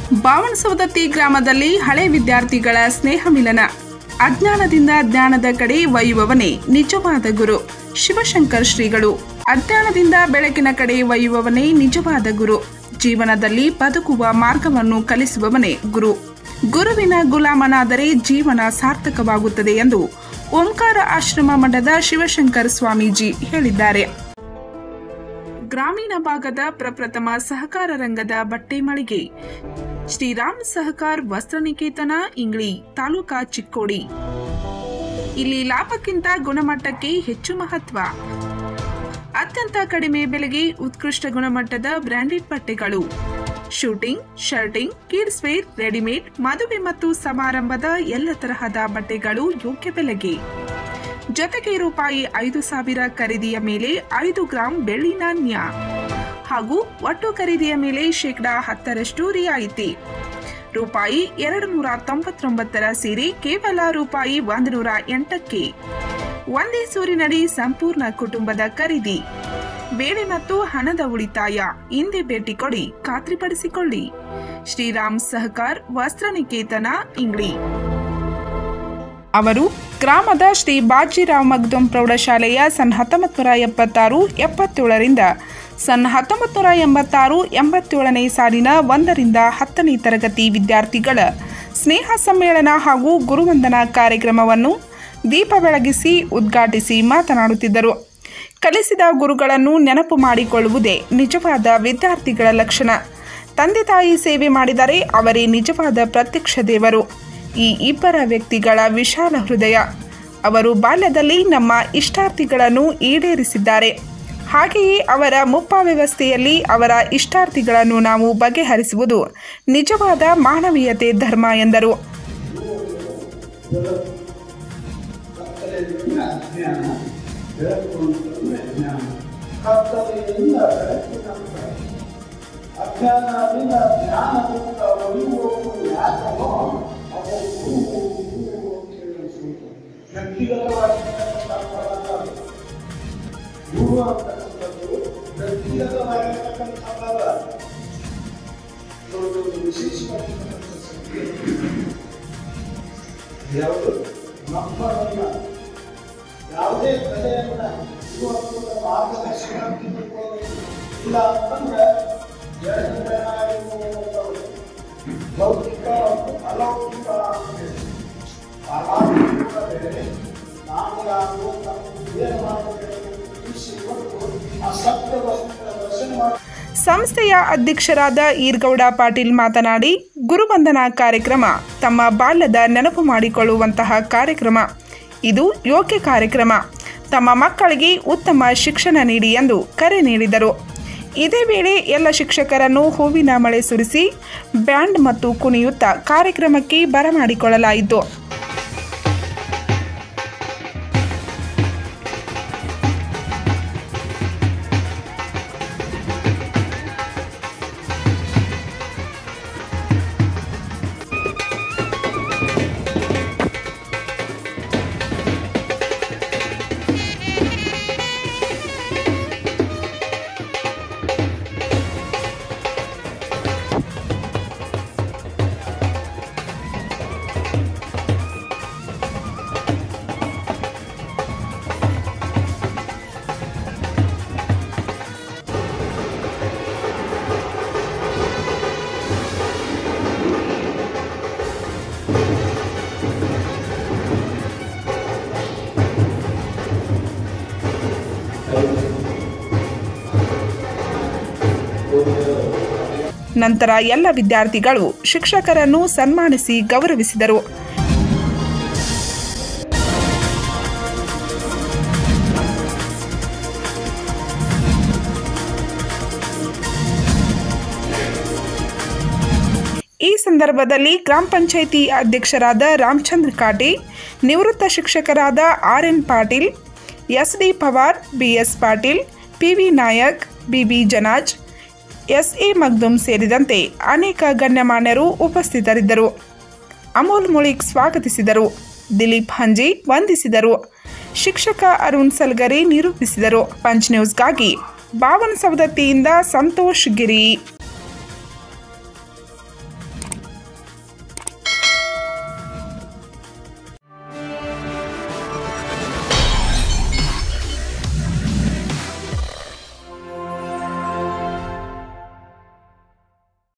ಬಾವಣಸವದತ್ತಿ ಗ್ರಾಮದಲ್ಲಿ ಹಳೆ ವಿದ್ಯಾರ್ಥಿಗಳ ಸ್ನೇಹ ಮಿಲನ ಅಜ್ಞಾನದಿಂದ ಜ್ಞಾನದ ಕಡೆ ಒಯ್ಯುವವನೇ ನಿಜವಾದ ಗುರು ಶಿವಶಂಕರ್ ಶ್ರೀಗಳು ಅಜ್ಞಾನದಿಂದ ಬೆಳಕಿನ ಕಡೆ ಒಯ್ಯುವವನೇ ನಿಜವಾದ ಗುರು ಜೀವನದಲ್ಲಿ ಬದುಕುವ ಮಾರ್ಗವನ್ನು ಕಲಿಸುವವನೇ ಗುರು ಗುರುವಿನ ಗುಲಾಮನಾದರೆ ಜೀವನ ಸಾರ್ಥಕವಾಗುತ್ತದೆ ಎಂದು ಓಂಕಾರ ಆಶ್ರಮ ಮಠದ ಶಿವಶಂಕರ್ ಸ್ವಾಮೀಜಿ ಹೇಳಿದ್ದಾರೆ ಗ್ರಾಮೀಣ ಭಾಗದ ಪ್ರಪ್ರಥಮ ಸಹಕಾರ ರಂಗದ ಬಟ್ಟೆ ಮಳಿಗೆ ಶ್ರೀರಾಮ್ ಸಹಕಾರ್ ವಸ್ತ್ರನಿಕೇತನ ಇಂಗ್ಳಿ ತಾಲೂಕಾ ಚಿಕ್ಕೋಡಿ ಇಲ್ಲಿ ಲಾಭಕ್ಕಿಂತ ಗುಣಮಟ್ಟಕ್ಕೆ ಹೆಚ್ಚು ಮಹತ್ವ ಅತ್ಯಂತ ಕಡಿಮೆ ಬೆಲೆಗೆ ಉತ್ಕೃಷ್ಟ ಗುಣಮಟ್ಟದ ಬ್ರ್ಯಾಂಡೆಡ್ ಬಟ್ಟೆಗಳು suiting shirting kids wear readymade ಮದುವೆ ಮತ್ತು ಸಮಾರಂಭದ ಎಲ್ಲ ತರಹದ ಬಟ್ಟೆಗಳು ಯೋಗ್ಯ ಬೆಲೆಗೆ ಜೊತೆಗೆ ರೂಪಾಯಿ ಐದು ಸಾವಿರ ಖರೀದಿಯ ಮೇಲೆ ಐದು ಗ್ರಾಂ ಬೆಳ್ಳಿ ನಾಣ್ಯ ಹಾಗೂ ಒಟ್ಟು ಖರೀದಿಯ ಮೇಲೆ ಶೇಕಡಾ ಹತ್ತರಷ್ಟು ರಿಯಾಯಿತಿ ರೂಪಾಯಿ ಎರಡು ನೂರ ತೊಂಬತ್ತೊಂಬತ್ತರ ಸೀರೆ ಕೇವಲ ರೂಪಾಯಿ ಒಂದು ನೂರ ಎಂಟಕ್ಕೆ ಒಂದೇ ಸೂರಿನಡಿ ಸಂಪೂರ್ಣ ಕುಟುಂಬದ ಖರೀದಿ ಬೇಳೆ ಮತ್ತು ಹಣದ ಉಳಿತಾಯ ಹಿಂದೆ ಭೇಟಿ ಕೊಡಿ ಖಾತ್ರಿಪಡಿಸಿಕೊಳ್ಳಿ ಶ್ರೀರಾಮ್ ಸಹಕಾರ್ ವಸ್ತ್ರನಿಕೇತನ ಇಂಗ್ಳಿ ಅವರು ಗ್ರಾಮದ ಶ್ರೀ ಬಾಜಿರಾವ್ ಮಗ್ದುಂ ಪ್ರೌಢಶಾಲೆಯ ಸನ್ ಹತ್ತೊಂಬತ್ತು ನೂರ ಎಪ್ಪತ್ತಾರು ಎಪ್ಪತ್ತೇಳರಿಂದ ಸನ್ ಹತ್ತೊಂಬತ್ತು ನೂರ ಎಂಬತ್ತಾರು ಎಂಬತ್ತೇಳನೇ ಸಾಲಿನ ಒಂದರಿಂದ ಹತ್ತನೇ ತರಗತಿ ವಿದ್ಯಾರ್ಥಿಗಳ ಸ್ನೇಹ ಸಮ್ಮೇಳನ ಹಾಗೂ ಗುರುವಂದನಾ ಕಾರ್ಯಕ್ರಮವನ್ನು ದೀಪ ಬೆಳಗಿಸಿ ಉದ್ಘಾಟಿಸಿ ಮಾತನಾಡುತ್ತಿದ್ದರು ಕಲಿಸಿದ ಗುರುಗಳನ್ನು ನೆನಪು ಮಾಡಿಕೊಳ್ಳುವುದೇ ನಿಜವಾದ ವಿದ್ಯಾರ್ಥಿಗಳ ಲಕ್ಷಣ ತಂದೆ ತಾಯಿ ಸೇವೆ ಮಾಡಿದರೆ ಅವರೇ ನಿಜವಾದ ಪ್ರತ್ಯಕ್ಷ ದೇವರು ಈ ಇಬ್ಬರ ವ್ಯಕ್ತಿಗಳ ವಿಶಾಲ ಹೃದಯ ಅವರು ಬಾಲ್ಯದಲ್ಲಿ ನಮ್ಮ ಇಷ್ಟಾರ್ಥಿಗಳನ್ನು ಈಡೇರಿಸಿದ್ದಾರೆ ಹಾಗೆಯೇ ಅವರ ಮುಪ್ಪ ವ್ಯವಸ್ಥೆಯಲ್ಲಿ ಅವರ ಇಷ್ಟಾರ್ಥಿಗಳನ್ನು ನಾವು ಬಗೆಹರಿಸುವುದು ನಿಜವಾದ ಮಾನವೀಯತೆ ಧರ್ಮ ಎಂದರು ಜ್ಞಾನ ಬೆಳಕು ಅಂತಂದ್ರೆ ಜ್ಞಾನ ಕತ್ತಲೆಯಿಂದ ಬೆಳಕಿನ ಕಡೆ. ಅಜ್ಞಾನದಿಂದ ಜ್ಞಾನದಿಂದ ಒಲಿಯುವವರು ಯಾಕೋ ಅವರು ಗುರು ಗುರು ಅಂತ ಹೇಳಿ ಅನ್ಸುತ್ತೆ. ವ್ಯಕ್ತಿಗತವಾಗಿರ್ತಕ್ಕಂಥ ಪದ ಅಲ್ಲ. ಗುರು ಅಂತಕ್ಕಂಥದ್ದು ವ್ಯಕ್ತಿಗತವಾಗಿರ್ತಕ್ಕಂಥ ಪದ ಇದೊಂದು ವಿಶೇಷವಾಗಿರ್ತಕ್ಕಂಥ ಸಂಗತಿ. ಯಾವುದು ನಮ್ಮನ್ನ ಯಾವುದೇ ಕಲೆಯನ್ನ ಇವತ್ತು ಮಾರ್ಗದರ್ಶನ ತೆಗೆದುಕೊಳ್ಳೋದು ಇಲ್ಲ ಅಂತಂದ್ರೆ ಎರಡು ಜನ ಇರುವಂಥವ್ರು. ಲೌಕಿಕ ಮತ್ತು ಅಲೌಕಿಕ ಅಂತೇಳಿ. ಅಲೌಕಿಕ ಬೇರೆ ನಾನು ಯಾರು ಏನು ಮಾಡಬೇಕು ತಿಳಿಸಿ ಕೊಟ್ಟು ಅಸತ್ಯ ವಸ್ತು ದರ್ಶನ ಮಾಡಿ ಸಂಸ್ಥೆಯ ಅಧ್ಯಕ್ಷರಾದ ಈರ್ಗೌಡ ಪಾಟೀಲ್ ಮಾತನಾಡಿ ಗುರುವಂದನಾ ಕಾರ್ಯಕ್ರಮ ತಮ್ಮ ಬಾಲ್ಯದ ನೆನಪು ಮಾಡಿಕೊಳ್ಳುವಂತಹ ಕಾರ್ಯಕ್ರಮ ಇದು ಯೋಗ್ಯ ಕಾರ್ಯಕ್ರಮ ತಮ್ಮ ಮಕ್ಕಳಿಗೆ ಉತ್ತಮ ಶಿಕ್ಷಣ ನೀಡಿ ಎಂದು ಕರೆ ನೀಡಿದರು ಇದೇ ವೇಳೆ ಎಲ್ಲ ಶಿಕ್ಷಕರನ್ನು ಹೂವಿನ ಮಳೆ ಸುರಿಸಿ ಬ್ಯಾಂಡ್ ಮತ್ತು ಕುಣಿಯುತ್ತಾ ಕಾರ್ಯಕ್ರಮಕ್ಕೆ ಬರಮಾಡಿಕೊಳ್ಳಲಾಯಿತು ನಂತರ ಎಲ್ಲ ವಿದ್ಯಾರ್ಥಿಗಳು ಶಿಕ್ಷಕರನ್ನು ಸನ್ಮಾನಿಸಿ ಗೌರವಿಸಿದರು ಈ ಸಂದರ್ಭದಲ್ಲಿ ಗ್ರಾಮ ಪಂಚಾಯಿತಿ ಅಧ್ಯಕ್ಷರಾದ ರಾಮಚಂದ್ರ ಕಾಟಿ ನಿವೃತ್ತ ಶಿಕ್ಷಕರಾದ R N Patil S D Pawar B S Patil P V Nayak B B Janaj S A Magdum ಸೇರಿದಂತೆ ಅನೇಕ ಗಣ್ಯಮಾನ್ಯರು ಉಪಸ್ಥಿತರಿದ್ದರು ಅಮೋಲ್ ಮುಳಿಕ್ ಸ್ವಾಗತಿಸಿದರು ದಿಲೀಪ್ ಹಂಜಿ ವಂದಿಸಿದರು ಶಿಕ್ಷಕ ಅರುಣ್ ಸಲ್ಗರಿ ನಿರೂಪಿಸಿದರು ಪಂಚ್ ನ್ಯೂಸ್ಗಾಗಿ ಬಾವನ ಸವದತ್ತಿಯಿಂದ ಸಂತೋಷ್ ಗಿರಿ